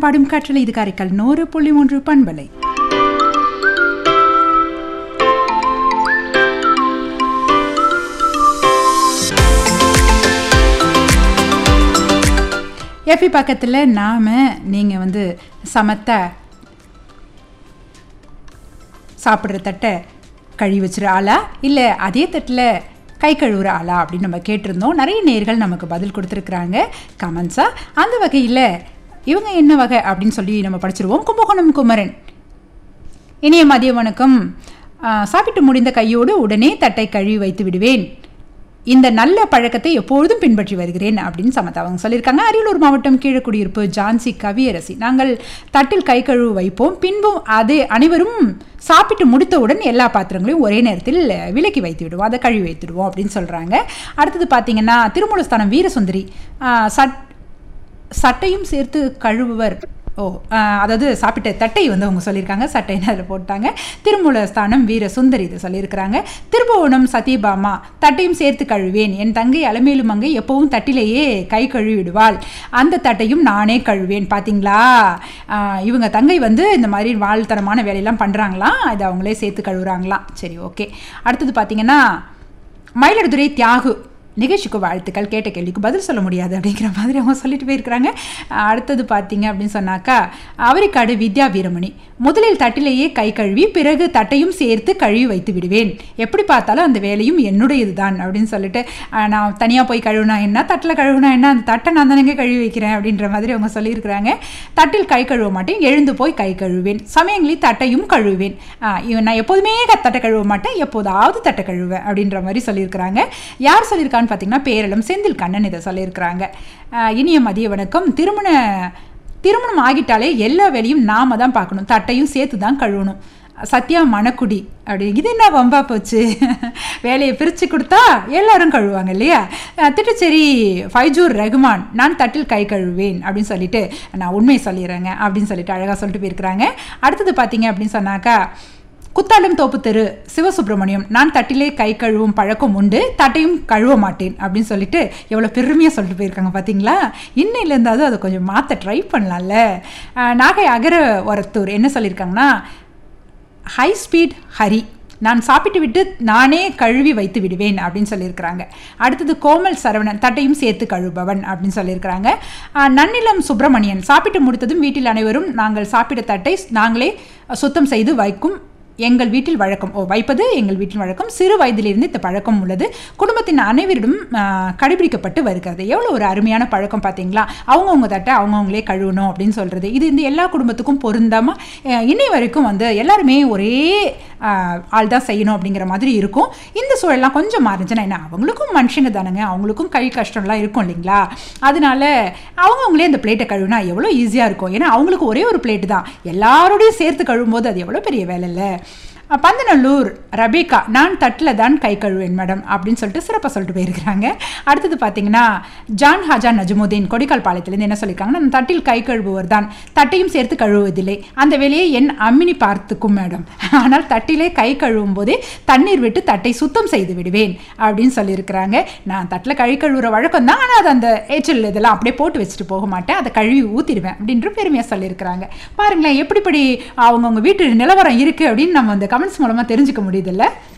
பாடும் காற்றலை இது காரைக்கால் நூறு புள்ளி மூன்று பண்பலை எஃபி பக்கத்தில் நாம் நீங்கள் வந்து சமத்த சாப்பிட்ற தட்டை கழுவி வச்சுற ஆளா இல்லை அதே தட்டில் கை கழுவுற ஆளா அப்படின்னு நம்ம கேட்டிருந்தோம் நிறைய நேர்கள் நமக்கு பதில் கொடுத்துருக்குறாங்க கமெண்ட்ஸாக அந்த வகையில் இவங்க என்ன வகை அப்படின்னு சொல்லி நம்ம படிச்சிருவோம் கும்பகோணம் குமரன் இனிய மதிய வணக்கம் ஆ, சாப்பிட்டு முடிந்த கையோடு உடனே தட்டை கழுவி வைத்து விடுவேன் இந்த நல்ல பழக்கத்தை எப்பொழுதும் பின்பற்றி வருகிறேன் அப்படின்னு சமத்தா அவங்க சொல்லியிருக்காங்க அரியலூர் மாவட்டம் கீழக்குடியிருப்பு ஜான்சி கவியரசி நாங்கள் தட்டில் கை கழுவு வைப்போம் பின்பும் அது அனைவரும் சாப்பிட்டு முடித்தவுடன் எல்லா பாத்திரங்களையும் ஒரே நேரத்தில் விலக்கி வைத்து விடுவோம் அதை கழுவி வைத்துடுவோம் அப்படின்னு சொல்கிறாங்க அடுத்தது பார்த்தீங்கன்னா திருமூலஸ்தானம் வீரசுந்தரி ஆ, சட் சட்டையும் சேர்த்து கழுவுவர் ஓ ஆ, அதாவது சாப்பிட்ட தட்டை வந்து அவங்க சொல்லியிருக்காங்க சட்டைன்னு அதில் போட்டாங்க திருமூலஸ்தானம் வீர சுந்தரி இது சொல்லியிருக்கிறாங்க திருபுவனம் சத்யபாமா தட்டையும் சேர்த்து கழுவேன் என் தங்கை அலமேலு மங்கை எப்பவும் தட்டிலேயே கை கழுவி விடுவாள் அந்த தட்டையும் நானே கழுவேன் பார்த்தீங்களா ஆ, இவங்க தங்கை வந்து இந்த மாதிரி வாழ்த்தரமான வேலையெல்லாம் பண்ணுறாங்களாம் இதை அவங்களே சேர்த்து கழுவுறாங்களாம் சரி ஓகே அடுத்தது பார்த்தீங்கன்னா மயிலாடுதுறை தியாகு நிகழ்ச்சிக்கு வாழ்த்துக்கள் கேட்ட கேள்விக்கு பதில் சொல்ல முடியாது அப்படிங்கிற மாதிரி அவங்க சொல்லிட்டு போயிருக்கிறாங்க அடுத்தது பார்த்தீங்க அப்படின்னு சொன்னாக்கா அவரைக்காடு வித்யா வீரமணி முதலில் தட்டிலேயே கை கழுவி பிறகு தட்டையும் சேர்த்து கழுவி வைத்து விடுவேன் எப்படி பார்த்தாலும் அந்த வேலையும் என்னுடையது தான் அப்படின்னு சொல்லிட்டு ஆஹ், நான் தனியாக போய் கழுவுனா என்ன தட்டில் கழுவுனா என்ன அந்த தட்டை நான் தானேங்க கழுவி வைக்கிறேன் அப்படின்ற மாதிரி அவங்க சொல்லியிருக்கிறாங்க தட்டில் கை கழுவ மாட்டேன் எழுந்து போய் கை கழுவேன் சமயங்களில் தட்டையும் கழுவேன் ஆஹ், இவன் நான் எப்போதுமே க- தட்டை கழுவ மாட்டேன் எப்போதாவது தட்டை கழுவேன் அப்படின்ற மாதிரி சொல்லியிருக்கிறாங்க யார் சொல்லியிருக்கான்னு பார்த்தீங்கன்னா பேரளம் செந்தில் கண்ணன் இதை சொல்லியிருக்கிறாங்க ஆஹ், இனிய மதிய வணக்கம் திருமண திருமணம் ஆகிட்டாலே எல்லா வேலையும் நாம தான் பார்க்கணும் தட்டையும் சேர்த்து தான் கழுவணும் சத்யா மணக்குடி அப்படி இது என்ன வம்பா போச்சு வேலையை பிரித்து கொடுத்தா எல்லாரும் கழுவாங்க இல்லையா அஹ் திட்டுச்சேரி ஃபைஜூர் ரகுமான் நான் தட்டில் கை கழுவேன் அப்படின்னு சொல்லிட்டு நான் உண்மையை சொல்லிடுறேங்க அப்படின்னு சொல்லிட்டு அழகாக சொல்லிட்டு போயிருக்கிறாங்க அடுத்தது பார்த்தீங்க அப்படின்னு சொன்னாக்கா குத்தாலம் தோப்பு தெரு சிவசுப்பிரமணியம் நான் தட்டிலே கை கழுவும் பழக்கம் உண்டு தட்டையும் கழுவ மாட்டேன் அப்படின்னு சொல்லிட்டு எவ்வளோ பெருமையாக சொல்லிட்டு போயிருக்காங்க பார்த்தீங்களா இன்னையிலேருந்தாவது அதை கொஞ்சம் மாற்ற ட்ரை பண்ணலாம்ல அஹ் நாகை அகர ஒரத்தூர் என்ன சொல்லியிருக்காங்கன்னா ஹை ஸ்பீட் ஹரி நான் சாப்பிட்டு விட்டு நானே கழுவி வைத்து விடுவேன் அப்படின்னு சொல்லியிருக்கிறாங்க அடுத்தது கோமல் சரவணன் தட்டையும் சேர்த்து கழுவுபவன் அப்படின்னு சொல்லியிருக்கிறாங்க ஆஹ் நன்னிலம் சுப்பிரமணியன் சாப்பிட்டு முடித்ததும் வீட்டில் அனைவரும் நாங்கள் சாப்பிட்ட தட்டை நாங்களே சுத்தம் செய்து வைக்கும் எங்கள் வீட்டில் வழக்கம் ஓ வைப்பது எங்கள் வீட்டில் வழக்கம் சிறு வயதிலிருந்து இந்த பழக்கம் உள்ளது குடும்பத்தின் அனைவரிடம் ஆஹ், கடைபிடிக்கப்பட்டு வருகிறது எவ்வளோ ஒரு அருமையான பழக்கம் பார்த்தீங்களா அவங்கவுங்க தட்டை அவங்கவுங்களே கழுவணும் அப்படின்னு சொல்கிறது இது இந்த எல்லா குடும்பத்துக்கும் பொருந்தாமல் இன்னை வரைக்கும் வந்து எல்லாருமே ஒரே ஆஹ், ஆள் தான் செய்யணும் அப்படிங்கிற மாதிரி இருக்கும் இந்த சூழல்லாம் கொஞ்சம் மாறிச்சுன்னா என்ன அவங்களுக்கும் மனுஷங்க தானேங்க அவங்களுக்கும் கை கஷ்டம்லாம் இருக்கும் இல்லைங்களா அதனால அவங்கவுங்களே இந்த பிளேட்டை கழுவினா எவ்வளோ ஈஸியாக இருக்கும் ஏன்னா அவங்களுக்கு ஒரே ஒரு பிளேட்டு தான் எல்லாரோடையும் சேர்த்து கழுவும்போது அது எவ்வளோ பெரிய வேலை இல்லை அஹ் பந்தநல்லூர் ரபீகா நான் தட்டில் தான் கை கழுவேன் மேடம் அப்படின்னு சொல்லிட்டு சிறப்பாக சொல்லிட்டு போயிருக்கிறாங்க அடுத்தது பார்த்தீங்கன்னா ஜான் ஹாஜா நஜமுதீன் கொடிக்கால் பாளையத்துலேருந்து என்ன சொல்லியிருக்காங்கன்னா நான் தட்டில் கை கழுவுவர் தான் தட்டையும் சேர்த்து கழுவுவதில்லை அந்த வேலையை என் அம்மினி பார்த்துக்கும் மேடம் ஆனால் தட்டிலே கை கழுவும் போதே தண்ணீர் விட்டு தட்டை சுத்தம் செய்து விடுவேன் அப்படின்னு சொல்லியிருக்கிறாங்க நான் தட்டில் கழி கழுவுற வழக்கம் தான் ஆனால் அது அந்த ஏச்சல் இதெல்லாம் அப்படியே போட்டு வச்சுட்டு போக மாட்டேன் அதை கழுவி ஊற்றிடுவேன் அப்படின்ற பெருமையாக சொல்லியிருக்கிறாங்க பாருங்களேன் எப்படிப்படி அவங்கவுங்க வீட்டு நிலவரம் இருக்குது அப்படின்னு நம்ம அந்த கமெண்ட்ஸ் மூலமாக தெரிஞ்சுக்க முடியுதுல்ல